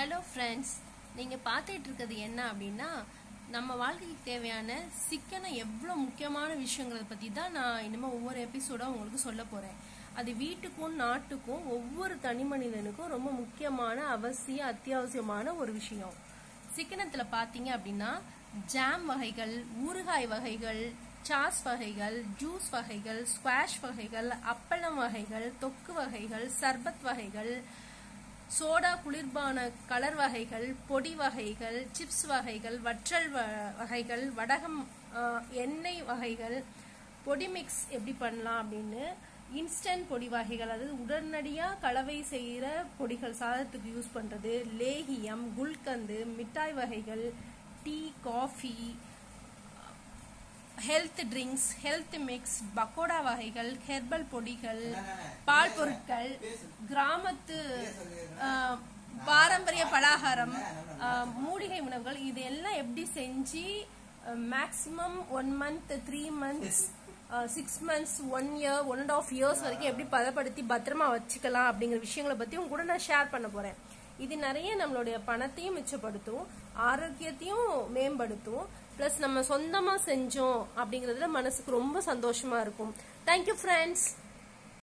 hello friends நீங்கள் பார்த்துட்டு இருக்கிறது என்ன அப்படின்னா நம்ம வாழ்க்கைக்கு தேவையான சிக்கனம் எவ்வளோ முக்கியமான விஷயங்கிறத பற்றி தான் நான் இனிமேல் ஒவ்வொரு எபிசோடாக உங்களுக்கு சொல்ல போகிறேன் அது வீட்டுக்கும் நாட்டுக்கும் ஒவ்வொரு தனி மனிதனுக்கும் ரொம்ப முக்கியமான அவசிய அத்தியாவசியமான ஒரு விஷயம் சிக்கனத்தில் பார்த்தீங்க அப்படின்னா ஜாம் வகைகள் ஊறுகாய் வகைகள் சாஸ் வகைகள் ஜூஸ் வகைகள் ஸ்குவாஷ் வகைகள் அப்பளம் வகைகள் தொக்கு வகைகள் சர்பத் வகைகள் சோடா குளிர்பான கலர் வகைகள் பொடி வகைகள் சிப்ஸ் வகைகள் வற்றல் வ- வகைகள் வடகம் ஆ, எண்ணெய் வகைகள் பொடி மிக்ஸ் எப்படி பண்ணலாம் அப்படின்னு இன்ஸ்டன்ட் பொடி வகைகள் அதாவது உடனடியாக கலவை செய்கிற பொடிகள் சாதத்துக்கு யூஸ் பண்ணுறது லேகியம் குல்கந்து மிட்டாய் வகைகள் tea coffee health drinks health mix pakoda வகைகள் ஹெர்பல் பொடிகள் பால் பொருட்கள் கிராமத்து ஆ, பாரம்பரிய பலகாரம் ஆ, மூலிகை உணவுகள் இது எல்லாம் எப்படி செஞ்சு maximum one month three months six months one year one and half years வரைக்கும் எப்படி பதப்படுத்தி பத்திரமா வச்சுக்கலாம் அப்படிங்கிற விஷயங்களை பத்தி உங்க கூட நான் ஷேர் பண்ண போறேன் இது நிறைய நம்மளுடைய பணத்தையும் மிச்சப்படுத்தும் ஆரோக்கியத்தையும் மேம்படுத்தும் ப்ளஸ் நம்ம சொந்தமா செஞ்சோம் அப்படிங்கறதுல மனசுக்கு ரொம்ப சந்தோஷமா இருக்கும் தேங்க்யூ ஃப்ரெண்ட்ஸ்